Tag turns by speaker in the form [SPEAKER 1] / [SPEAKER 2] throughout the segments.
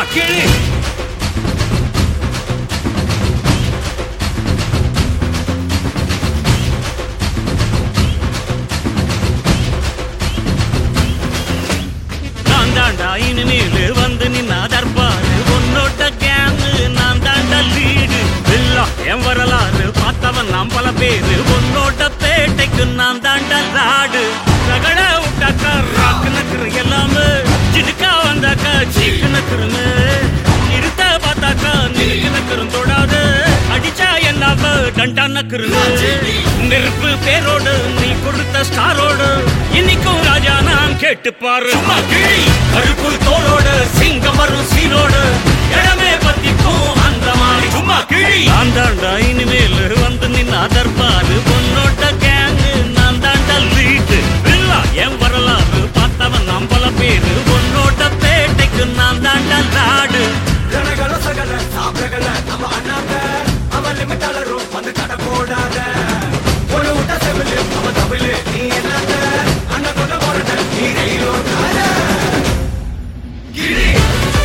[SPEAKER 1] கிழி நான் தாண்டா இனிமேல் வந்து நின்னா தர்பாரு உன்னோட கேங்கு நான் தாண்டா லீடு எல்லாம் என் வரலாறு பார்த்தவன் நாம் பல பேரு உன்னோட பேட்டைக்கு நான் தாண்டா லாடு ரகட விட்டாக்கா ராக்கு நக்குற எல்லாமே சிடுக்கா வந்தாக்கா சீக்கு நக்குருமே நிறுத்த பார்த்தாக்கா நிறுக்கு நக்குறும் தொடாது அடிச்சா என்னாவ டண்டா நக்குருமே நெருப்பு பேரோடு நீ கொடுத்த ஸ்டாரோடு இன்னைக்கும் ராஜா நான் கேட்டு பாரு கருப்பு தோளோடு சிங்கம் வரும் சீனோடு இடமே பத்திக்கும் அந்த மாதிரி சும்மா கிழி நான் தாண்டா இனிமேல் வந்து நின்னா தர்பாரு பொன்னோட்ட கேங்கு நான் தாண்டா லீட்டு இல்லா என் வரலாறு பார்த்தவன் நாம் பல பேரு பொன்னோட்ட பேட்டைக்கு நான் தாண்டா லாடு
[SPEAKER 2] ரணகள சகல சாப்பிடகள நம்ம அண்ணாங்க அவன் லிமிட் அலரும் வந்து கடை போடாத ஒரு விட்ட செவிலு அவன் தமிழு நீ என்னங்க அண்ணன் கொண்ட போறத நீ ரயிலோட்டாத கிரி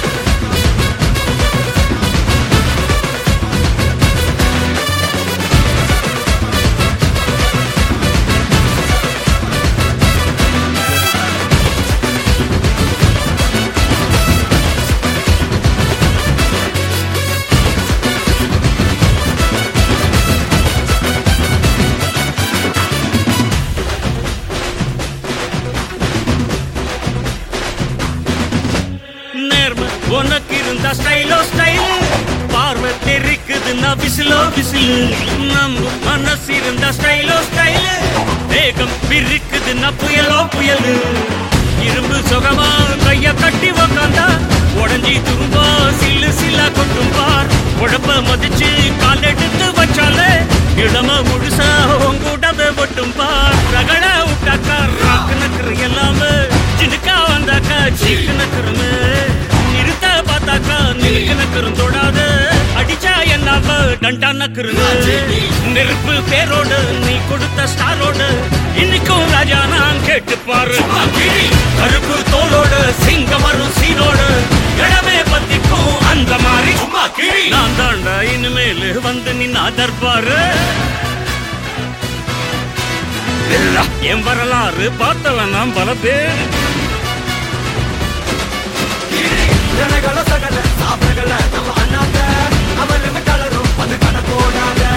[SPEAKER 1] நேர்மை உனக்கு இருந்தா ஸ்டைலோ ஸ்டைல் பார்வை தெரிக்குதுன்னா விசிலோ விசிலு நம்ம மனசு இருந்தா ஸ்டைலோ ஸ்டைல் வேகம் பிரிக்குதுன்னா புயலோ புயலு இரும்பு சுகமா கைய கட்டி உக்காந்தா உடஞ்சி துரும்பா சில்லு சில்லா கொட்டும் பார் உழப்ப மதிச்சு கால் எடுத்து வச்சாலே இடம முழுசா உங்கூடத மட்டும் பார் ரகட விட்டாக்கா ராக்கு நக்குற எல்லாமே சிடுக்கா வந்தாக்கா சீக்கு நக்குருமே நிறுத்த பார்த்தாக்கா நிறுக்கு நக்குறும் தொடாது அடிச்சா என்னாவ டண்டா நக்குருங்க நெருப்பு பேரோடு நீ கொடுத்த ஸ்டாரோடு இன்னைக்கும் ராஜா நான் கேட்டு பாரு கருப்பு தோளோடு சிங்கம் வரும் சீனோடு இடமே பத்திக்கும் அந்த மாதிரி சும்மா கிழி நான் தாண்டா இனிமேல் வந்து நின்னா தர்பாரு இல்ல, என் வரலாறு பார்த்தவன் நாம் பல பேர்
[SPEAKER 2] ரணகள சகல சாப்பிடகள நம்ம அண்ணாங்க அவன் லிமிட் அலரும் வந்து கடை போடாத